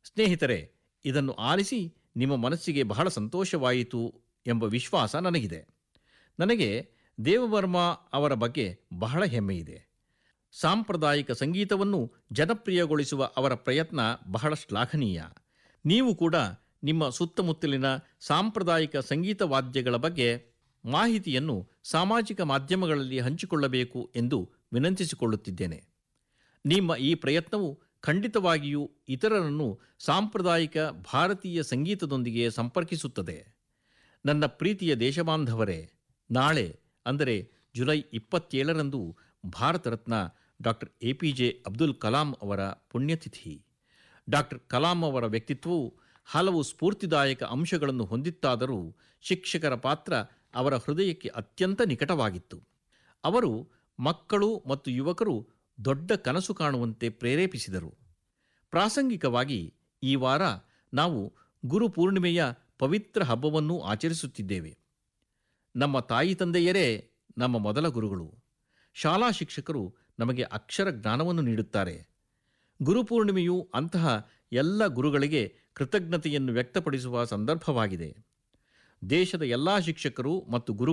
ಸ್ನೇಹಿತರೆ ಇದನ್ನು ಆಲಿಸಿ ನಿಮ್ಮ ಮನಸ್ಸಿಗೆ ಬಹಳ ಸಂತೋಷವಾಯಿತು ಎಂಬ ವಿಶ್ವಾಸ ನನಗಿದೆ ನನಗೆ ದೇವವರ್ಮ ಅವರ ಬಗ್ಗೆ ಬಹಳ ಹೆಮ್ಮೆಯಿದೆ ಸಾಂಪ್ರದಾಯಿಕ ಸಂಗೀತವನ್ನು ಜನಪ್ರಿಯಗೊಳಿಸುವ ಅವರ ಪ್ರಯತ್ನ ಬಹಳ ಶ್ಲಾಘನೀಯ ನೀವು ಕೂಡ ನಿಮ್ಮ ಸುತ್ತಮುತ್ತಲಿನ ಸಾಂಪ್ರದಾಯಿಕ ಸಂಗೀತ ವಾದ್ಯಗಳ ಬಗ್ಗೆ ಮಾಹಿತಿಯನ್ನು ಸಾಮಾಜಿಕ ಮಾಧ್ಯಮಗಳಲ್ಲಿ ಹಂಚಿಕೊಳ್ಳಬೇಕು ಎಂದು ವಿನಂತಿಸಿಕೊಳ್ಳುತ್ತಿದ್ದೇನೆ ನಿಮ್ಮ ಈ ಪ್ರಯತ್ನವು ಖಂಡಿತವಾಗಿಯೂ ಇತರರನ್ನು ಸಾಂಪ್ರದಾಯಿಕ ಭಾರತೀಯ ಸಂಗೀತದೊಂದಿಗೆ ಸಂಪರ್ಕಿಸುತ್ತದೆ ನನ್ನ ಪ್ರೀತಿಯ ದೇಶಬಾಂಧವರೇ ನಾಳೆ ಅಂದರೆ ಜುಲೈ ಇಪ್ಪತ್ತೇಳರಂದು Bharat Ratna doctor A P J Abdul Kalam ಅವರ ಪುಣ್ಯತಿಥಿ ಡಾಕ್ಟರ್ ಕಲಾಂ ಅವರ ವ್ಯಕ್ತಿತ್ವವು ಹಲವು ಸ್ಫೂರ್ತಿದಾಯಕ ಅಂಶಗಳನ್ನು ಹೊಂದಿತ್ತಾದರೂ ಶಿಕ್ಷಕರ ಪಾತ್ರ ಅವರ ಹೃದಯಕ್ಕೆ ಅತ್ಯಂತ ನಿಕಟವಾಗಿತ್ತು ಅವರು ಮಕ್ಕಳು ಮತ್ತು ಯುವಕರು ದೊಡ್ಡ ಕನಸು ಕಾಣುವಂತೆ ಪ್ರೇರೇಪಿಸಿದರು ಪ್ರಾಸಂಗಿಕವಾಗಿ ಈ ವಾರ ನಾವು ಗುರು ಪೂರ್ಣಿಮೆಯ ಪವಿತ್ರ ಹಬ್ಬವನ್ನು ಆಚರಿಸುತ್ತಿದ್ದೇವೆ ನಮ್ಮ ತಾಯಿ ತಂದೆಯರೇ ನಮ್ಮ ಮೊದಲ ಗುರುಗಳು ಶಾಲಾ ಶಿಕ್ಷಕರು ನಮಗೆ ಅಕ್ಷರ ಜ್ಞಾನವನ್ನು ನೀಡುತ್ತಾರೆ ಗುರುಪೂರ್ಣಿಮೆಯು ಅಂತಹ ಎಲ್ಲ ಗುರುಗಳಿಗೆ ಕೃತಜ್ಞತೆಯನ್ನು ವ್ಯಕ್ತಪಡಿಸುವ ಸಂದರ್ಭವಾಗಿದೆ ದೇಶದ ಎಲ್ಲ ಶಿಕ್ಷಕರು ಮತ್ತು ಗುರು